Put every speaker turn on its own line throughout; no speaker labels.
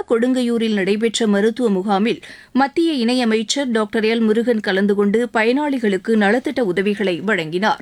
கொடுங்கையூரில் நடைபெற்ற மருத்துவ முகாமில் மத்திய இணையமைச்சர் டாக்டர் எல் முருகன் கலந்து கொண்டு பயனாளிகளுக்கு நலத்திட்ட உதவிகளை வழங்கினார்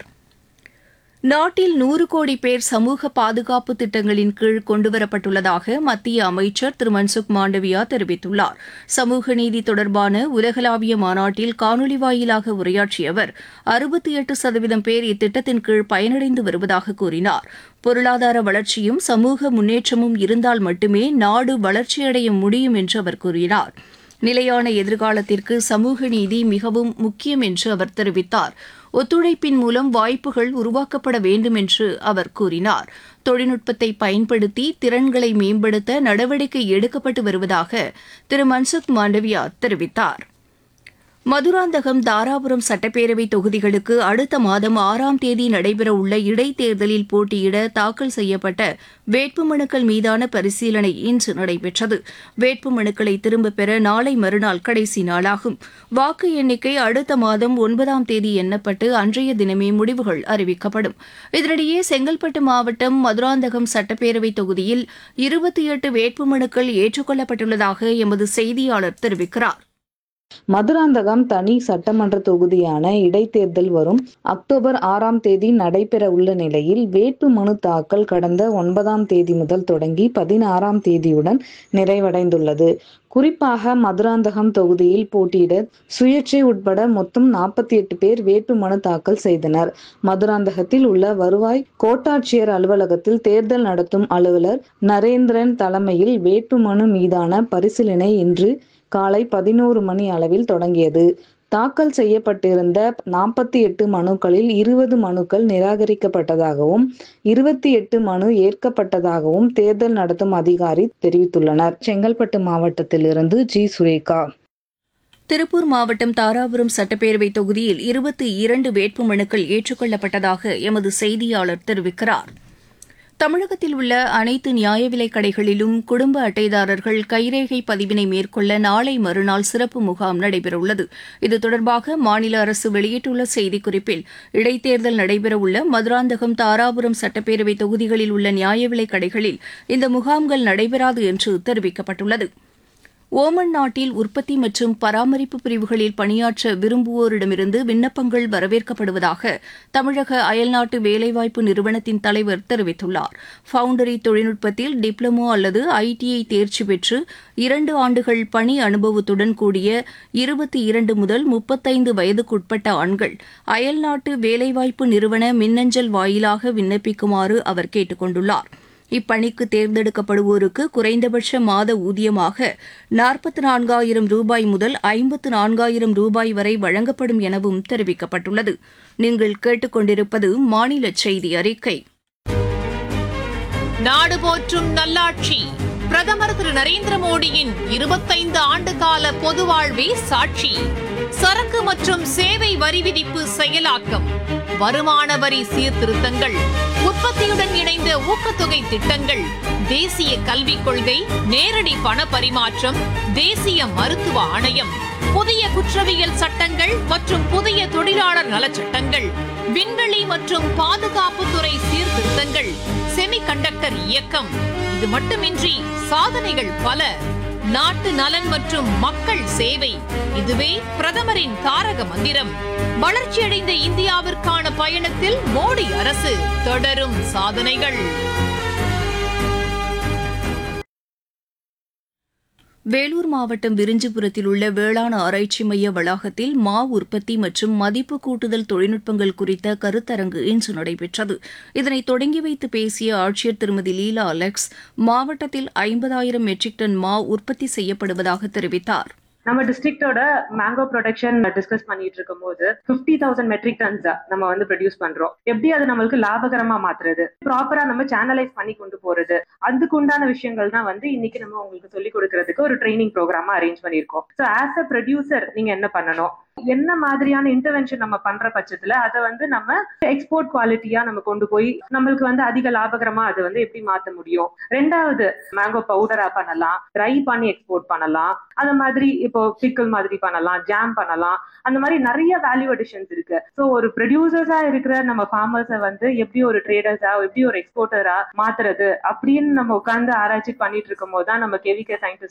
நாட்டில் நூறு கோடி பேர் சமூக பாதுகாப்பு திட்டங்களின் கீழ் கொண்டுவரப்பட்டுள்ளதாக மத்திய அமைச்சர் திரு மன்சுக் மாண்டவியா தெரிவித்துள்ளார் சமூக நீதி தொடர்பான உலகளாவிய மாநாட்டில் காணொலி வாயிலாக உரையாற்றிய அவர் அறுபத்தி எட்டு சதவீதம் பேர் இத்திட்டத்தின் கீழ் பயனடைந்து வருவதாக கூறினார் பொருளாதார வளர்ச்சியும் சமூக முன்னேற்றமும் இருந்தால் மட்டுமே நாடு வளர்ச்சியடைய முடியும் என்று அவர் கூறினார் நிலையான எதிர்காலத்திற்கு சமூக நீதி மிகவும் முக்கியம் என்று அவர் தெரிவித்தார் ஒத்துழைப்பின் மூலம் வாய்ப்புகள் உருவாக்கப்பட வேண்டும் என்று அவர் கூறினார் தொழில்நுட்பத்தை பயன்படுத்தி திறன்களை மேம்படுத்த நடவடிக்கை எடுக்கப்பட்டு வருவதாக திரு மன்சுக் மாண்டவியா தெரிவித்தார் மதுராந்தகம் தாராபுரம் சட்டப்பேரவை தொகுதிகளுக்கு அடுத்த மாதம் ஆறாம் தேதி நடைபெறவுள்ள இடைத்தேர்தலில் போட்டியிட தாக்கல் செய்யப்பட்ட வேட்புமனுக்கள் மீதான பரிசீலனை இன்று நடைபெற்றது வேட்புமனுக்களை திரும்பப் பெற நாளை மறுநாள் கடைசி நாளாகும் வாக்கு எண்ணிக்கை அடுத்த மாதம் ஒன்பதாம் தேதி எண்ணப்பட்டு அன்றைய தினமே முடிவுகள் அறிவிக்கப்படும் இதனிடையே செங்கல்பட்டு மாவட்டம் மதுராந்தகம் சட்டப்பேரவை தொகுதியில் இருபத்தி எட்டு வேட்புமனுக்கள் ஏற்றுக்கொள்ளப்பட்டுள்ளதாக எமது செய்தியாளர் தெரிவிக்கிறார்
மதுராந்தகம் தனி சட்டமன்ற தொகுதியான இடைத்தேர்தல் வரும் அக்டோபர் ஆறாம் தேதி நடைபெற உள்ள நிலையில் வேட்பு மனு தாக்கல் கடந்த ஒன்பதாம் தேதி முதல் தொடங்கி பதினாறாம் தேதியுடன் நிறைவடைந்துள்ளது குறிப்பாக மதுராந்தகம் தொகுதியில் போட்டியிட சுயேட்சை உட்பட மொத்தம் நாற்பத்தி எட்டு பேர் வேட்பு மனு தாக்கல் செய்தனர் மதுராந்தகத்தில் உள்ள வருவாய் கோட்டாட்சியர் அலுவலகத்தில் தேர்தல் நடத்தும் அலுவலர் நரேந்திரன் தலைமையில் வேட்பு மனு மீதான பரிசீலனை இன்று காலை பதினோரு மணி அளவில் தொடங்கியது தாக்கல் செய்யப்பட்டிருந்த நாற்பத்தி எட்டு மனுக்களில் இருபது மனுக்கள் நிராகரிக்கப்பட்டதாகவும் இருபத்தி எட்டு மனு ஏற்கப்பட்டதாகவும் தேர்தல் நடத்தும் அதிகாரி தெரிவித்துள்ளனர் செங்கல்பட்டு மாவட்டத்திலிருந்து ஜி சுரேகா
திருப்பூர் மாவட்டம் தாராபுரம் சட்டப்பேரவை தொகுதியில் இருபத்தி இரண்டு வேட்புமனுக்கள் ஏற்றுக்கொள்ளப்பட்டதாக எமது செய்தியாளர் தெரிவிக்கிறார் தமிழகத்தில் உள்ள அனைத்து நியாய விலைக் கடைகளிலும் குடும்ப அட்டைதாரர்கள் கைரேகை பதிவினை மேற்கொள்ள நாளை மறுநாள் சிறப்பு முகாம் நடைபெறவுள்ளது இது தொடர்பாக மாநில அரசு வெளியிட்டுள்ள செய்திக்குறிப்பில் இடைத்தேர்தல் நடைபெறவுள்ள மதுராந்தகம் தாராபுரம் சட்டப்பேரவை தொகுதிகளில் உள்ள நியாய விலைக் கடைகளில் இந்த முகாம்கள் நடைபெறாது என்று தெரிவிக்கப்பட்டுள்ளது ஓமன் நாட்டில் உற்பத்தி மற்றும் பராமரிப்பு பிரிவுகளில் பணியாற்ற விரும்புவோரிடமிருந்து விண்ணப்பங்கள் வரவேற்கப்படுவதாக தமிழக அயல்நாட்டு வேலைவாய்ப்பு நிறுவனத்தின் தலைவர் தெரிவித்துள்ளார் ஃபவுண்டரி தொழில்நுட்பத்தில் டிப்ளமோ அல்லது ஐடிஐ தேர்ச்சி பெற்று இரண்டு ஆண்டுகள் பணி அனுபவத்துடன் கூடிய இருபத்தி இரண்டு முதல் முப்பத்தைந்து வயதுக்குட்பட்ட ஆண்கள் அயல்நாட்டு வேலைவாய்ப்பு நிறுவன மின்னஞ்சல் வாயிலாக விண்ணப்பிக்குமாறு அவர் கேட்டுக் கொண்டுள்ளார் இப்பணிக்கு தேர்ந்தெடுக்கப்படுவோருக்கு குறைந்தபட்ச மாத ஊதியமாக நாற்பத்தி நான்காயிரம் ரூபாய் முதல் ஐம்பத்து நான்காயிரம் ரூபாய் வரை வழங்கப்படும் எனவும் தெரிவிக்கப்பட்டுள்ளது நீங்கள் கேட்டுக்கொண்டிருப்பது மாநில செய்தி அறிக்கை
நாடு போற்றும் நல்லாட்சி பிரதமர் திரு நரேந்திர மோடியின் இருபத்தைந்து ஆண்டு கால பொது வாழ்வே சாட்சி சரக்கு மற்றும் சேவை வரி விதிப்பு செயலாக்கம் வருமான வரி சீர்திருத்தங்கள் உற்பத்தியுடன் இணைந்த ஊக்கத்தொகை திட்டங்கள் தேசிய கல்விக் கொள்கை நேரடி பண பரிமாற்றம் தேசிய மருத்துவ ஆணையம் புதிய குற்றவியல் சட்டங்கள் மற்றும் புதிய தொழிலாளர் நலச்சட்டங்கள் விண்வெளி மற்றும் பாதுகாப்புத்துறை சீர்திருத்தங்கள் செமிகண்டக்டர் இயக்கம் இது மட்டுமின்றி சாதனைகள் பல நாட்டு நலன் மற்றும் மக்கள் சேவை இதுவே பிரதமரின் தாரக மந்திரம் வளர்ச்சியடைந்த இந்தியாவிற்கான பயணத்தில் மோடி அரசு தொடரும் சாதனைகள்
வேலூர் மாவட்டம் விரிஞ்சிபுரத்தில் உள்ள வேளாண் ஆராய்ச்சி மைய வளாகத்தில் மா உற்பத்தி மற்றும் மதிப்பு கூட்டுதல் தொழில்நுட்பங்கள் குறித்த கருத்தரங்கு இன்று நடைபெற்றது இதனை தொடங்கி வைத்து பேசிய ஆட்சியர் திருமதி லீலா அலெக்ஸ் மாவட்டத்தில் ஐம்பதாயிரம் மெட்ரிக் டன் மா உற்பத்தி செய்யப்படுவதாக தெரிவித்தார்
நம்ம டிஸ்ட்ரிக்டோட மேங்கோ ப்ரொடக்ஷன் டிஸ்கஸ் பண்ணிட்டு இருக்கும் போது பிப்டி தௌசண்ட் மெட்ரிக் டன்ஸ் நம்ம வந்து ப்ரொடியூஸ் பண்றோம் எப்படி அது நம்மளுக்கு லாபகரமா மாத்துறது ப்ராப்பரா நம்ம சேனலைஸ் பண்ணி கொண்டு போறது அதுக்கு உண்டான விஷயங்கள் தான் வந்து இன்னைக்கு நம்ம உங்களுக்கு சொல்லி கொடுக்கறதுக்கு ஒரு ட்ரைனிங் ப்ரோக்ராமா அரேஞ்ச் பண்ணிருக்கோம் ஸோ ஆஸ் அ ப்ரொடியூசர் நீங்க என்ன பண்ணணும் என்ன மாதிரியான இன்டர்வென்ஷன் நம்ம பண்ற பட்சத்துல அதை வந்து நம்ம எக்ஸ்போர்ட் குவாலிட்டியா நம்ம கொண்டு போய் நம்மளுக்கு வந்து அதிக லாபகரமா அதை வந்து எப்படி மாத்த முடியும் ரெண்டாவது மேங்கோ பவுடரா பண்ணலாம் ட்ரை பண்ணி எக்ஸ்போர்ட் பண்ணலாம் அந்த மாதிரி இப்போ பிக்கல் மாதிரி பண்ணலாம் ஜாம் பண்ணலாம் அந்த மாதிரி நிறைய வேல்யூ அடிஷன்ஸ் இருக்கு ஸோ ஒரு ப்ரொடியூசர்ஸா இருக்கிற நம்ம ஃபார்மர்ஸை வந்து எப்படி ஒரு ட்ரேடர்ஸா எப்படி ஒரு எக்ஸ்போர்ட்டரா மாத்துறது அப்படின்னு நம்ம உட்கார்ந்து ஆராய்ச்சி பண்ணிட்டு இருக்கும் போது தான் நம்ம கெவிகே சயின்டிஸ்ட்